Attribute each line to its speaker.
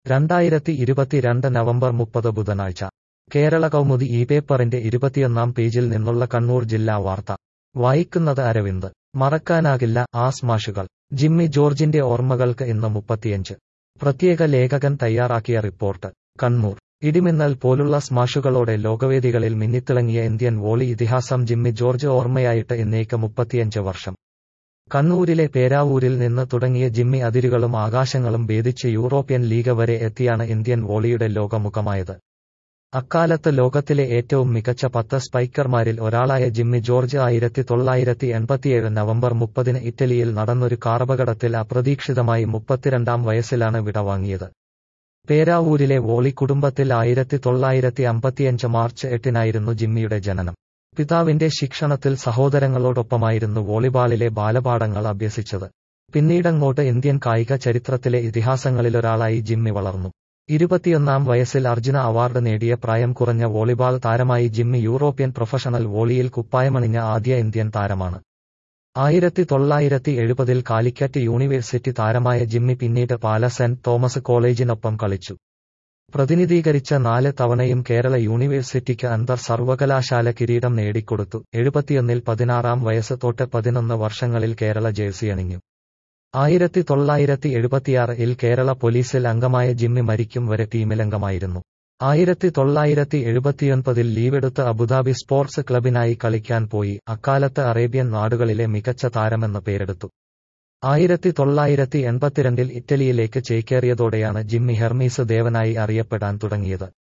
Speaker 1: രണ്ടായിരത്തി ഇരുപത്തിരണ്ട് നവംബർ മുപ്പത് ബുധനാഴ്ച കേരള കൗമുദി ഈ പേപ്പറിന്റെ ഇരുപത്തിയൊന്നാം പേജിൽ നിന്നുള്ള കണ്ണൂർ ജില്ലാ വാർത്ത വായിക്കുന്നത് അരവിന്ദ് മറക്കാനാകില്ല ആ സ്മാഷുകൾ ജിമ്മി ജോർജിന്റെ ഓർമ്മകൾക്ക് ഇന്ന് മുപ്പത്തിയഞ്ച് പ്രത്യേക ലേഖകൻ തയ്യാറാക്കിയ റിപ്പോർട്ട് കണ്ണൂർ ഇടിമിന്നൽ പോലുള്ള സ്മാഷുകളോടെ ലോകവേദികളിൽ മിന്നിത്തിളങ്ങിയ ഇന്ത്യൻ വോളി ഇതിഹാസം ജിമ്മി ജോർജ് ഓർമ്മയായിട്ട് എന്നേക്ക് മുപ്പത്തിയഞ്ച് വർഷം കണ്ണൂരിലെ പേരാവൂരിൽ നിന്ന് തുടങ്ങിയ ജിമ്മി അതിരുകളും ആകാശങ്ങളും ഭേദിച്ച് യൂറോപ്യൻ ലീഗ് വരെ എത്തിയാണ് ഇന്ത്യൻ വോളിയുടെ ലോകമുഖമായത് അക്കാലത്ത് ലോകത്തിലെ ഏറ്റവും മികച്ച പത്ത് സ്പൈക്കർമാരിൽ ഒരാളായ ജിമ്മി ജോർജ് ആയിരത്തി തൊള്ളായിരത്തി എൺപത്തിയേഴ് നവംബർ മുപ്പതിന് ഇറ്റലിയിൽ നടന്നൊരു കാറപകടത്തിൽ അപ്രതീക്ഷിതമായി മുപ്പത്തിരണ്ടാം വയസ്സിലാണ് വിടവാങ്ങിയത് പേരാവൂരിലെ വോളി കുടുംബത്തിൽ ആയിരത്തി തൊള്ളായിരത്തി അമ്പത്തിയഞ്ച് മാർച്ച് എട്ടിനായിരുന്നു ജിമ്മിയുടെ ജനനം പിതാവിന്റെ ശിക്ഷണത്തിൽ സഹോദരങ്ങളോടൊപ്പമായിരുന്നു വോളിബാളിലെ ബാലപാഠങ്ങൾ അഭ്യസിച്ചത് പിന്നീടങ്ങോട്ട് ഇന്ത്യൻ കായിക ചരിത്രത്തിലെ ഇതിഹാസങ്ങളിലൊരാളായി ജിമ്മി വളർന്നു ഇരുപത്തിയൊന്നാം വയസ്സിൽ അർജുന അവാർഡ് നേടിയ പ്രായം കുറഞ്ഞ വോളിബാൾ താരമായി ജിമ്മി യൂറോപ്യൻ പ്രൊഫഷണൽ വോളിയിൽ കുപ്പായമണിഞ്ഞ ആദ്യ ഇന്ത്യൻ താരമാണ് ആയിരത്തി തൊള്ളായിരത്തി എഴുപതിൽ കാലിക്കറ്റ് യൂണിവേഴ്സിറ്റി താരമായ ജിമ്മി പിന്നീട് പാല സെന്റ് തോമസ് കോളേജിനൊപ്പം കളിച്ചു പ്രതിനിധീകരിച്ച നാല് തവണയും കേരള യൂണിവേഴ്സിറ്റിക്ക് അന്തർ സർവകലാശാല കിരീടം നേടിക്കൊടുത്തു എഴുപത്തിയൊന്നിൽ പതിനാറാം വയസ്സ് തൊട്ട് പതിനൊന്ന് വർഷങ്ങളിൽ കേരള ജേഴ്സി അണിഞ്ഞു ആയിരത്തി തൊള്ളായിരത്തി എഴുപത്തിയാറിൽ കേരള പോലീസിൽ അംഗമായ ജിമ്മി മരിക്കും വരെ ടീമിലംഗമായിരുന്നു ആയിരത്തി തൊള്ളായിരത്തി എഴുപത്തിയൊൻപതിൽ ലീവെടുത്ത് അബുദാബി സ്പോർട്സ് ക്ലബിനായി കളിക്കാൻ പോയി അക്കാലത്ത് അറേബ്യൻ നാടുകളിലെ മികച്ച താരമെന്ന് പേരെടുത്തു ആയിരത്തി തൊള്ളായിരത്തി എൺപത്തിരണ്ടിൽ ഇറ്റലിയിലേക്ക് ചേക്കേറിയതോടെയാണ് ജിമ്മി ഹെർമീസ് ദേവനായി അറിയപ്പെടാൻ തുടങ്ങിയത്